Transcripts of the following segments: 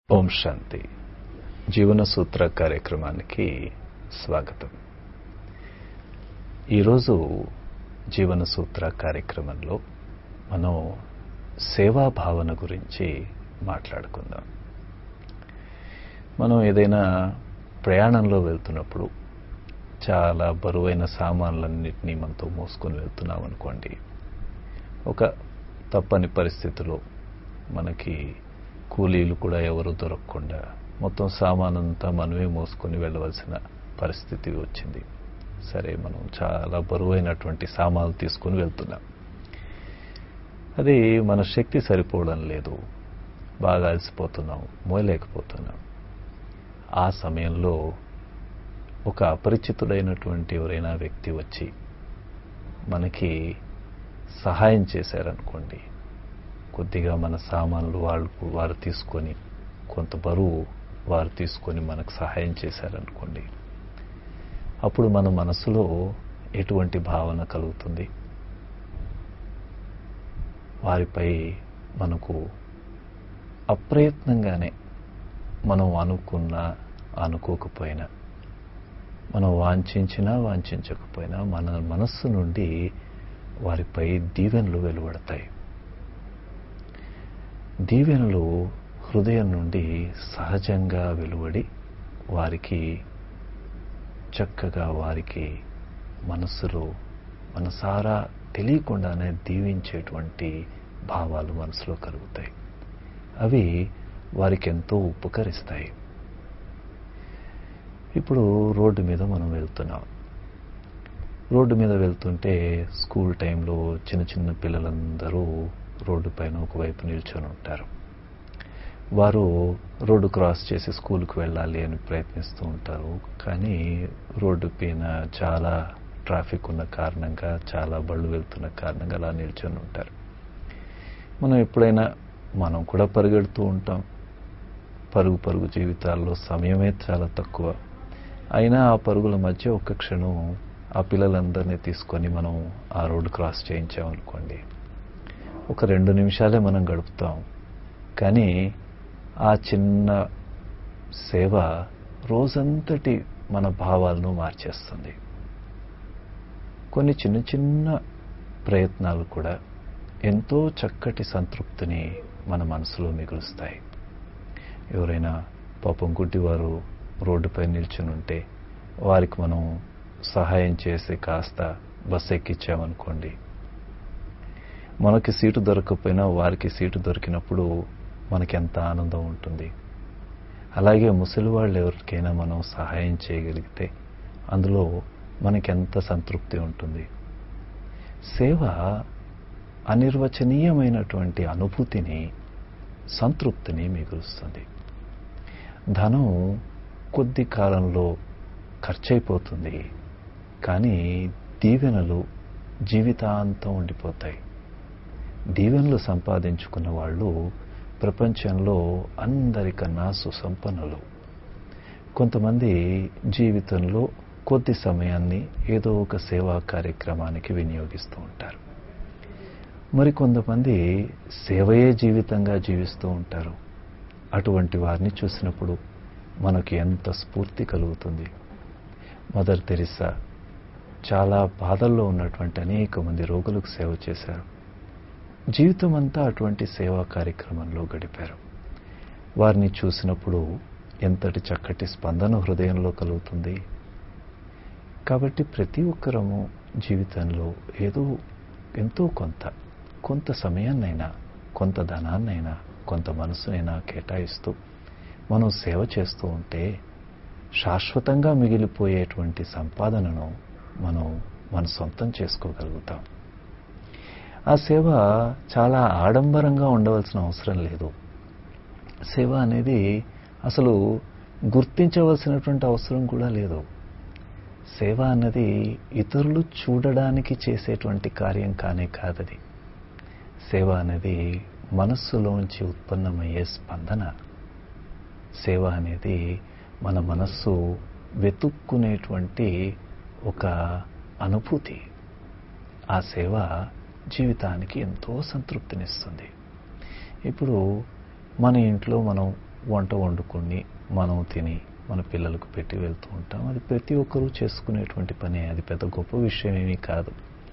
ఓం శాంతి జీవన సూత్ర కార్యక్రమానికి స్వాగతం ఈరోజు జీవన సూత్ర కార్యక్రమంలో మనం సేవా భావన గురించి మాట్లాడుకుందాం మనం ఏదైనా ప్రయాణంలో వెళ్తున్నప్పుడు చాలా బరువైన సామాన్లన్నింటినీ మనతో మోసుకొని వెళ్తున్నాం అనుకోండి ఒక తప్పని పరిస్థితిలో మనకి కూలీలు కూడా ఎవరు దొరకకుండా మొత్తం సామానంతా మనమే మోసుకొని వెళ్ళవలసిన పరిస్థితి వచ్చింది సరే మనం చాలా బరువైనటువంటి సామాన్లు తీసుకొని వెళ్తున్నాం అది మన శక్తి సరిపోవడం లేదు బాగా అలసిపోతున్నాం మోయలేకపోతున్నాం ఆ సమయంలో ఒక అపరిచితుడైనటువంటి ఎవరైనా వ్యక్తి వచ్చి మనకి సహాయం చేశారనుకోండి కొద్దిగా మన సామాన్లు వాళ్ళు వారు తీసుకొని కొంత బరువు వారు తీసుకొని మనకు సహాయం చేశారనుకోండి అప్పుడు మన మనసులో ఎటువంటి భావన కలుగుతుంది వారిపై మనకు అప్రయత్నంగానే మనం అనుకున్నా అనుకోకపోయినా మనం వాంఛించినా వాంఛించకపోయినా మన మనస్సు నుండి వారిపై దీవెనలు వెలువడతాయి దీవెనలు హృదయం నుండి సహజంగా వెలువడి వారికి చక్కగా వారికి మనస్సులో మనసారా తెలియకుండానే దీవించేటువంటి భావాలు మనసులో కలుగుతాయి అవి వారికి ఎంతో ఉపకరిస్తాయి ఇప్పుడు రోడ్డు మీద మనం వెళ్తున్నాం రోడ్డు మీద వెళ్తుంటే స్కూల్ టైంలో చిన్న చిన్న పిల్లలందరూ రోడ్డు పైన ఒకవైపు నిల్చొని ఉంటారు వారు రోడ్డు క్రాస్ చేసి స్కూల్కి వెళ్ళాలి అని ప్రయత్నిస్తూ ఉంటారు కానీ రోడ్డు పైన చాలా ట్రాఫిక్ ఉన్న కారణంగా చాలా బళ్ళు వెళ్తున్న కారణంగా అలా నిల్చొని ఉంటారు మనం ఎప్పుడైనా మనం కూడా పరిగెడుతూ ఉంటాం పరుగు పరుగు జీవితాల్లో సమయమే చాలా తక్కువ అయినా ఆ పరుగుల మధ్య ఒక్క క్షణం ఆ పిల్లలందరినీ తీసుకొని మనం ఆ రోడ్డు క్రాస్ చేయించామనుకోండి ఒక రెండు నిమిషాలే మనం గడుపుతాం కానీ ఆ చిన్న సేవ రోజంతటి మన భావాలను మార్చేస్తుంది కొన్ని చిన్న చిన్న ప్రయత్నాలు కూడా ఎంతో చక్కటి సంతృప్తిని మన మనసులో మిగులుస్తాయి ఎవరైనా పాపం గుడ్డివారు రోడ్డుపై నిల్చుని ఉంటే వారికి మనం సహాయం చేసి కాస్త బస్సు ఎక్కించామనుకోండి మనకి సీటు దొరకకపోయినా వారికి సీటు దొరికినప్పుడు మనకి ఎంత ఆనందం ఉంటుంది అలాగే ముసలి వాళ్ళు ఎవరికైనా మనం సహాయం చేయగలిగితే అందులో మనకెంత సంతృప్తి ఉంటుంది సేవ అనిర్వచనీయమైనటువంటి అనుభూతిని సంతృప్తిని మిగులుస్తుంది ధనం కొద్ది కాలంలో ఖర్చయిపోతుంది కానీ దీవెనలు జీవితాంతం ఉండిపోతాయి దీవెనలు సంపాదించుకున్న వాళ్ళు ప్రపంచంలో అందరికన్నా సుసంపన్నులు కొంతమంది జీవితంలో కొద్ది సమయాన్ని ఏదో ఒక సేవా కార్యక్రమానికి వినియోగిస్తూ ఉంటారు మరి కొంతమంది సేవయే జీవితంగా జీవిస్తూ ఉంటారు అటువంటి వారిని చూసినప్పుడు మనకు ఎంత స్ఫూర్తి కలుగుతుంది మదర్ తెరిసా చాలా బాధల్లో ఉన్నటువంటి అనేక మంది రోగులకు సేవ చేశారు జీవితం అంతా అటువంటి సేవా కార్యక్రమంలో గడిపారు వారిని చూసినప్పుడు ఎంతటి చక్కటి స్పందన హృదయంలో కలుగుతుంది కాబట్టి ప్రతి ఒక్కరము జీవితంలో ఏదో ఎంతో కొంత కొంత సమయాన్నైనా కొంత ధనాన్నైనా కొంత మనసునైనా కేటాయిస్తూ మనం సేవ చేస్తూ ఉంటే శాశ్వతంగా మిగిలిపోయేటువంటి సంపాదనను మనం మన సొంతం చేసుకోగలుగుతాం ఆ సేవ చాలా ఆడంబరంగా ఉండవలసిన అవసరం లేదు సేవ అనేది అసలు గుర్తించవలసినటువంటి అవసరం కూడా లేదు సేవ అన్నది ఇతరులు చూడడానికి చేసేటువంటి కార్యం కానే కాదది సేవ అనేది మనస్సులోంచి ఉత్పన్నమయ్యే స్పందన సేవ అనేది మన మనస్సు వెతుక్కునేటువంటి ఒక అనుభూతి ఆ సేవ జీవితానికి ఎంతో సంతృప్తినిస్తుంది ఇప్పుడు మన ఇంట్లో మనం వంట వండుకొని మనం తిని మన పిల్లలకు పెట్టి వెళ్తూ ఉంటాం అది ప్రతి ఒక్కరూ చేసుకునేటువంటి పనే అది పెద్ద గొప్ప విషయం ఏమీ కాదు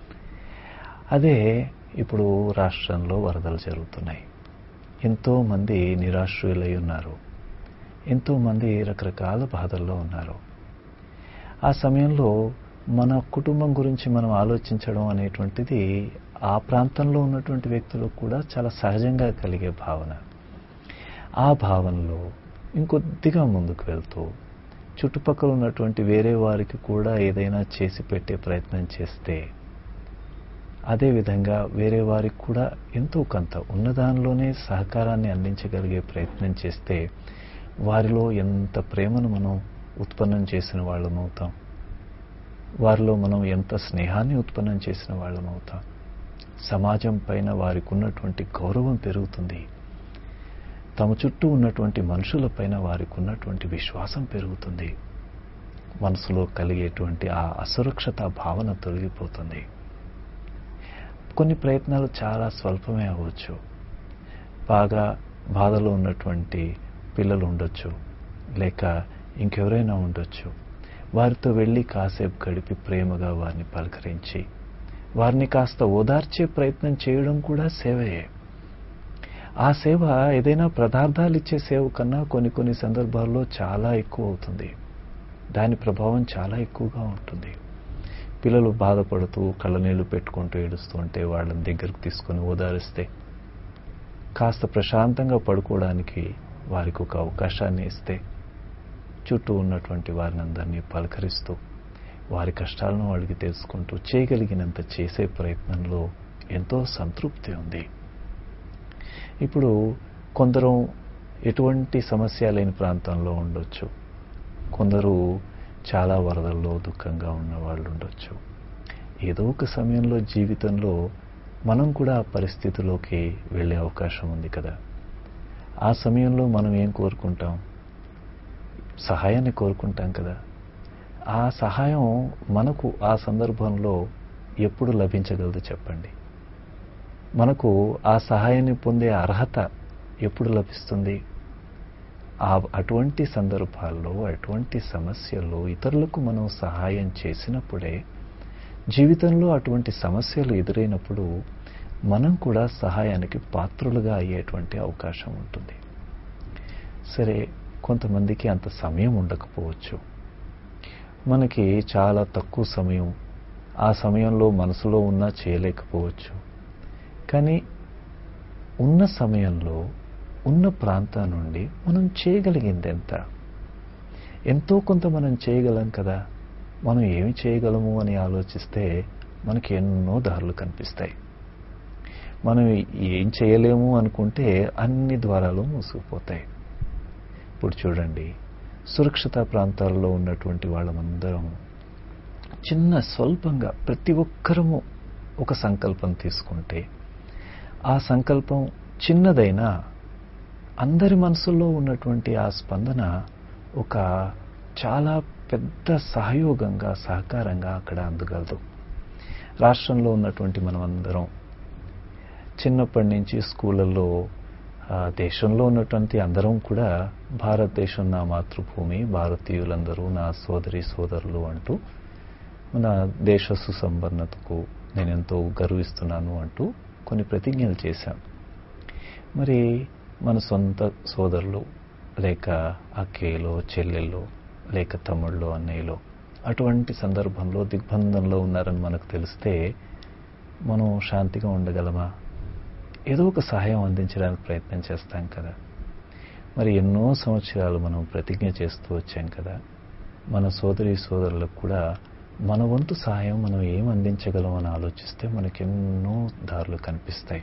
అదే ఇప్పుడు రాష్ట్రంలో వరదలు జరుగుతున్నాయి ఎంతోమంది నిరాశ్రయులై ఉన్నారు ఎంతోమంది రకరకాల బాధల్లో ఉన్నారు ఆ సమయంలో మన కుటుంబం గురించి మనం ఆలోచించడం అనేటువంటిది ఆ ప్రాంతంలో ఉన్నటువంటి వ్యక్తులకు కూడా చాలా సహజంగా కలిగే భావన ఆ భావనలో ఇంకొద్దిగా ముందుకు వెళ్తూ చుట్టుపక్కల ఉన్నటువంటి వేరే వారికి కూడా ఏదైనా చేసి పెట్టే ప్రయత్నం చేస్తే అదేవిధంగా వేరే వారికి కూడా ఎంతో కొంత ఉన్నదానిలోనే సహకారాన్ని అందించగలిగే ప్రయత్నం చేస్తే వారిలో ఎంత ప్రేమను మనం ఉత్పన్నం చేసిన వాళ్ళం అవుతాం వారిలో మనం ఎంత స్నేహాన్ని ఉత్పన్నం చేసిన వాళ్ళం అవుతాం సమాజం పైన వారికి ఉన్నటువంటి గౌరవం పెరుగుతుంది తమ చుట్టూ ఉన్నటువంటి మనుషులపైన వారికి ఉన్నటువంటి విశ్వాసం పెరుగుతుంది మనసులో కలిగేటువంటి ఆ అసురక్షత భావన తొలగిపోతుంది కొన్ని ప్రయత్నాలు చాలా స్వల్పమే అవ్వచ్చు బాగా బాధలో ఉన్నటువంటి పిల్లలు ఉండొచ్చు లేక ఇంకెవరైనా ఉండొచ్చు వారితో వెళ్ళి కాసేపు గడిపి ప్రేమగా వారిని పలకరించి వారిని కాస్త ఓదార్చే ప్రయత్నం చేయడం కూడా సేవయే ఆ సేవ ఏదైనా పదార్థాలు ఇచ్చే సేవ కన్నా కొన్ని కొన్ని సందర్భాల్లో చాలా ఎక్కువ అవుతుంది దాని ప్రభావం చాలా ఎక్కువగా ఉంటుంది పిల్లలు బాధపడుతూ కళ్ళనీళ్లు పెట్టుకుంటూ ఏడుస్తుంటే వాళ్ళని దగ్గరకు తీసుకొని ఓదారిస్తే కాస్త ప్రశాంతంగా పడుకోవడానికి వారికి ఒక అవకాశాన్ని ఇస్తే చుట్టూ ఉన్నటువంటి వారిని అందరినీ పలకరిస్తూ వారి కష్టాలను వాళ్ళకి తెలుసుకుంటూ చేయగలిగినంత చేసే ప్రయత్నంలో ఎంతో సంతృప్తి ఉంది ఇప్పుడు కొందరు ఎటువంటి సమస్య లేని ప్రాంతంలో ఉండొచ్చు కొందరు చాలా వరదల్లో దుఃఖంగా ఉన్న వాళ్ళు ఉండొచ్చు ఏదో ఒక సమయంలో జీవితంలో మనం కూడా ఆ పరిస్థితిలోకి వెళ్ళే అవకాశం ఉంది కదా ఆ సమయంలో మనం ఏం కోరుకుంటాం సహాయాన్ని కోరుకుంటాం కదా ఆ సహాయం మనకు ఆ సందర్భంలో ఎప్పుడు లభించగలదు చెప్పండి మనకు ఆ సహాయాన్ని పొందే అర్హత ఎప్పుడు లభిస్తుంది ఆ అటువంటి సందర్భాల్లో అటువంటి సమస్యల్లో ఇతరులకు మనం సహాయం చేసినప్పుడే జీవితంలో అటువంటి సమస్యలు ఎదురైనప్పుడు మనం కూడా సహాయానికి పాత్రులుగా అయ్యేటువంటి అవకాశం ఉంటుంది సరే కొంతమందికి అంత సమయం ఉండకపోవచ్చు మనకి చాలా తక్కువ సమయం ఆ సమయంలో మనసులో ఉన్నా చేయలేకపోవచ్చు కానీ ఉన్న సమయంలో ఉన్న ప్రాంతం నుండి మనం చేయగలిగింది ఎంత ఎంతో కొంత మనం చేయగలం కదా మనం ఏమి చేయగలము అని ఆలోచిస్తే మనకి ఎన్నో దారులు కనిపిస్తాయి మనం ఏం చేయలేము అనుకుంటే అన్ని ద్వారాలు మూసుకుపోతాయి ఇప్పుడు చూడండి సురక్షిత ప్రాంతాల్లో ఉన్నటువంటి వాళ్ళమందరం చిన్న స్వల్పంగా ప్రతి ఒక్కరము ఒక సంకల్పం తీసుకుంటే ఆ సంకల్పం చిన్నదైనా అందరి మనసుల్లో ఉన్నటువంటి ఆ స్పందన ఒక చాలా పెద్ద సహయోగంగా సహకారంగా అక్కడ అందగలదు రాష్ట్రంలో ఉన్నటువంటి మనమందరం చిన్నప్పటి నుంచి స్కూళ్ళల్లో దేశంలో ఉన్నటువంటి అందరం కూడా భారతదేశం నా మాతృభూమి భారతీయులందరూ నా సోదరి సోదరులు అంటూ మన దేశ సుసంపన్నతకు నేను ఎంతో గర్విస్తున్నాను అంటూ కొన్ని ప్రతిజ్ఞలు చేశాం మరి మన సొంత సోదరులు లేక అక్కేలో చెల్లెల్లో లేక తమ్ముళ్ళు అన్నయ్యలో అటువంటి సందర్భంలో దిగ్బంధంలో ఉన్నారని మనకు తెలిస్తే మనం శాంతిగా ఉండగలమా ఏదో ఒక సహాయం అందించడానికి ప్రయత్నం చేస్తాం కదా మరి ఎన్నో సంవత్సరాలు మనం ప్రతిజ్ఞ చేస్తూ వచ్చాం కదా మన సోదరి సోదరులకు కూడా మన వంతు సహాయం మనం ఏం అందించగలం అని ఆలోచిస్తే మనకి ఎన్నో దారులు కనిపిస్తాయి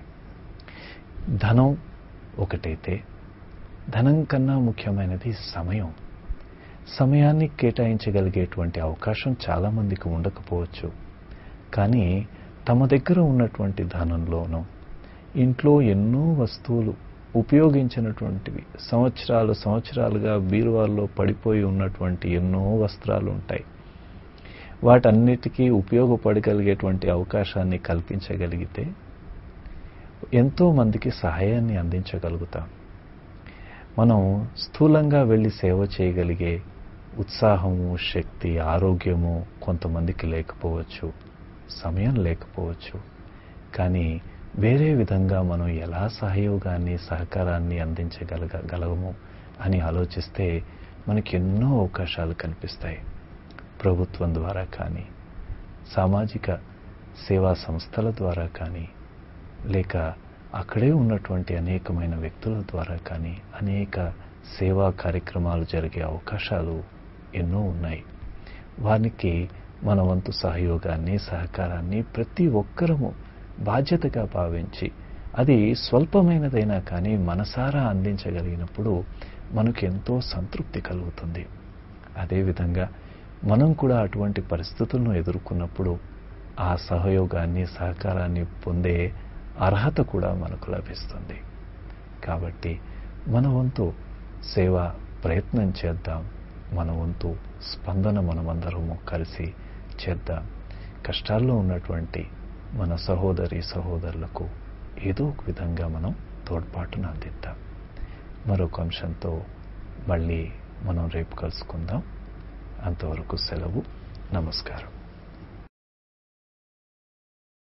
ధనం ఒకటైతే ధనం కన్నా ముఖ్యమైనది సమయం సమయాన్ని కేటాయించగలిగేటువంటి అవకాశం చాలామందికి ఉండకపోవచ్చు కానీ తమ దగ్గర ఉన్నటువంటి ధనంలోనూ ఇంట్లో ఎన్నో వస్తువులు ఉపయోగించినటువంటివి సంవత్సరాలు సంవత్సరాలుగా బీరువాల్లో పడిపోయి ఉన్నటువంటి ఎన్నో వస్త్రాలు ఉంటాయి వాటన్నిటికీ ఉపయోగపడగలిగేటువంటి అవకాశాన్ని కల్పించగలిగితే ఎంతో మందికి సహాయాన్ని అందించగలుగుతాం మనం స్థూలంగా వెళ్ళి సేవ చేయగలిగే ఉత్సాహము శక్తి ఆరోగ్యము కొంతమందికి లేకపోవచ్చు సమయం లేకపోవచ్చు కానీ వేరే విధంగా మనం ఎలా సహయోగాన్ని సహకారాన్ని అందించగలగలము అని ఆలోచిస్తే మనకి ఎన్నో అవకాశాలు కనిపిస్తాయి ప్రభుత్వం ద్వారా కానీ సామాజిక సేవా సంస్థల ద్వారా కానీ లేక అక్కడే ఉన్నటువంటి అనేకమైన వ్యక్తుల ద్వారా కానీ అనేక సేవా కార్యక్రమాలు జరిగే అవకాశాలు ఎన్నో ఉన్నాయి వారికి మన వంతు సహయోగాన్ని సహకారాన్ని ప్రతి ఒక్కరము బాధ్యతగా భావించి అది స్వల్పమైనదైనా కానీ మనసారా అందించగలిగినప్పుడు మనకు ఎంతో సంతృప్తి కలుగుతుంది అదేవిధంగా మనం కూడా అటువంటి పరిస్థితులను ఎదుర్కొన్నప్పుడు ఆ సహయోగాన్ని సహకారాన్ని పొందే అర్హత కూడా మనకు లభిస్తుంది కాబట్టి మన వంతు సేవ ప్రయత్నం చేద్దాం మన వంతు స్పందన మనమందరము కలిసి చేద్దాం కష్టాల్లో ఉన్నటువంటి మన సహోదరి సహోదరులకు ఏదో ఒక విధంగా మనం తోడ్పాటును అందిద్దాం మరొక అంశంతో మళ్ళీ మనం రేపు కలుసుకుందాం అంతవరకు సెలవు నమస్కారం